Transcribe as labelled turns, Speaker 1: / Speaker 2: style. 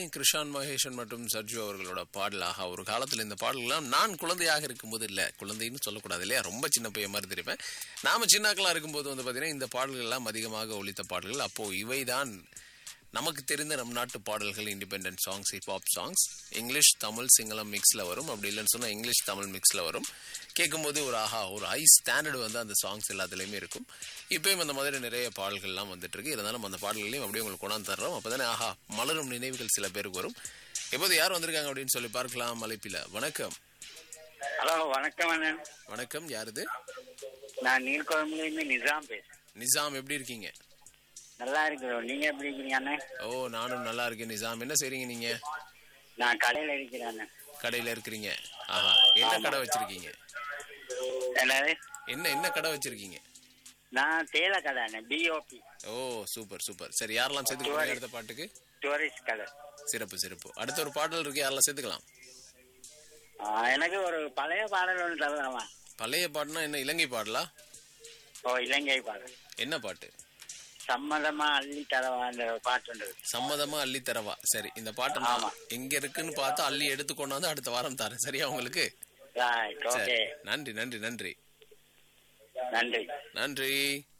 Speaker 1: கிருஷான் மகேஷன் மற்றும் சர்ஜு அவர்களோட பாடலாக ஒரு காலத்துல இந்த பாடல்கள்லாம் நான் குழந்தையாக இருக்கும்போது இல்ல குழந்தைன்னு சொல்லக்கூடாது இல்லையா ரொம்ப சின்ன பையன் மாதிரி தெரியுமே நாம சின்னாக்களா இருக்கும்போது வந்து பாத்தீங்கன்னா இந்த பாடல்கள் எல்லாம் அதிகமாக ஒழித்த பாடல்கள் அப்போ இவைதான் நமக்கு தெரிந்த நம் நாட்டு பாடல்கள் independent songs hip hop songs English Tamil Sinhala மிக்ஸ்ல வரும் அப்படி இல்லைன்னு சொன்னா இங்கிலீஷ் தமிழ் மிக்ஸ்ல வரும் கேட்கும்போது ஒரு ஆஹா ஒரு ஹை ஸ்டாண்டர்ட் வந்து அந்த சாங்ஸ் எல்லாத்துலயுமே இருக்கும் இப்பயும் அந்த மாதிரி நிறைய பாடல்கள்லாம் வந்துட்டு இருக்கு இருந்தாலும் அந்த பாடல்களையும் அப்படியே உங்களுக்கு கொண்டாந்து தர்றோம் அப்பதானே ஆஹா மலரும் நினைவுகள் சில பேருக்கு வரும் இப்போது யார் வந்திருக்காங்க அப்படின்னு சொல்லி பார்க்கலாம் அழைப்பில வணக்கம்
Speaker 2: ஹலோ வணக்கம் அண்ணன்
Speaker 1: வணக்கம் யாருது
Speaker 2: நான் நீர்குழம்புலேருந்து நிசாம் பேசுறேன்
Speaker 1: நிசாம் எப்படி இருக்கீங்க
Speaker 2: நல்லா இருக்கிறோம் நீங்க எப்படி இருக்கீங்க அண்ணன்
Speaker 1: ஓ நானும் நல்லா இருக்கேன் நிசாம் என்ன செய்றீங்க நீங்க
Speaker 2: நான் கடையில இருக்கிறேன் அண்ணன்
Speaker 1: கடையில இருக்கிறீங்க ஆஹா என்ன கடை வச்சிருக்கீங்க
Speaker 2: என்னது
Speaker 1: என்ன என்ன கடை வச்சிருக்கீங்க
Speaker 2: நான் தேயில கடை அண்ணன் பிஓபி
Speaker 1: ஓ சூப்பர் சூப்பர் சரி யாரெல்லாம் சேர்த்துக்கலாம் அடுத்த பாட்டுக்கு
Speaker 2: டூரிஸ்ட் கடை
Speaker 1: சிறப்பு சிறப்பு அடுத்த ஒரு பாடல் இருக்கு யாரெல்லாம் சேர்த்துக்கலாம்
Speaker 2: ஆ, எனக்கு ஒரு பழைய பாடல் ஒன்று தரலாமா
Speaker 1: பழைய பாட்டுனா என்ன இலங்கை பாடலா
Speaker 2: ஓ இலங்கை பாடல்
Speaker 1: என்ன பாட்டு
Speaker 2: சம்மதமா அள்ளி தரவா அந்த பாட்டு ஒன்று இருக்கு.
Speaker 1: சம்மதமா அள்ளி தரவா சரி இந்த பாட்டு நான்
Speaker 2: ஆமா.
Speaker 1: எங்க இருக்குன்னு பார்த்து அள்ளி எடுத்து கொண்டாந்து அடுத்த வாரம் தரேன் சரியா உங்களுக்கு
Speaker 2: ரைட்
Speaker 1: சரி
Speaker 2: ஓகே
Speaker 1: நன்றி நன்றி நன்றி
Speaker 2: நன்றி
Speaker 1: நன்றி